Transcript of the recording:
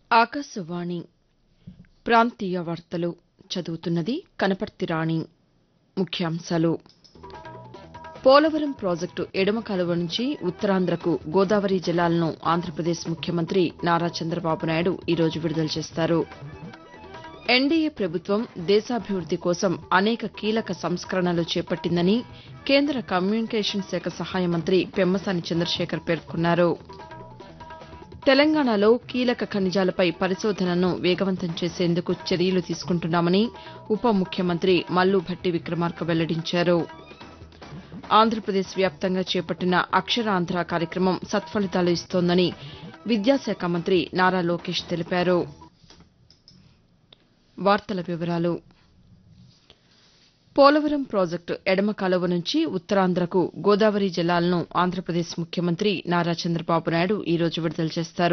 ఆకాశవాణి ప్రాంతీయ వార్తలు చదువుతున్నది కనపర్తి రాణి ముఖ్యాంశాలు పోలవరం ప్రాజెక్టు ఎడమ కాలువ నుంచి ఉత్తరాంధ్రకు గోదావరి జలాలను ఆంధ్రప్రదేశ్ ముఖ్యమంత్రి నారా చంద్రబాబు నాయుడు ఈ రోజు విడుదల చేస్తారు ఎన్డీఏ ప్రభుత్వం దేశాభివృద్ది కోసం అనేక కీలక సంస్కరణలు చేపట్టిందని కేంద్ర కమ్యూనికేషన్ శాఖ సహాయ మంత్రి పెమ్మసాని చంద్రశేఖర్ పేర్కొన్నారు తెలంగాణలో కీలక ఖనిజాలపై పరిశోధనను వేగవంతం చేసేందుకు చర్యలు తీసుకుంటున్నామని ఉప ముఖ్యమంత్రి మల్లు భట్టి విక్రమార్క వెల్లడించారు ఆంధ్రప్రదేశ్ వ్యాప్తంగా చేపట్టిన అక్షరాంధ్ర కార్యక్రమం సత్ఫలితాలు ఇస్తోందని విద్యాశాఖ మంత్రి నారా లోకేష్ తెలిపారు పోలవరం ప్రాజెక్టు ఎడమ కాలువ నుంచి ఉత్తరాంధ్రకు గోదావరి జలాలను ఆంధ్రప్రదేశ్ ముఖ్యమంత్రి నారా చంద్రబాబు నాయుడు ఈ రోజు విడుదల చేస్తారు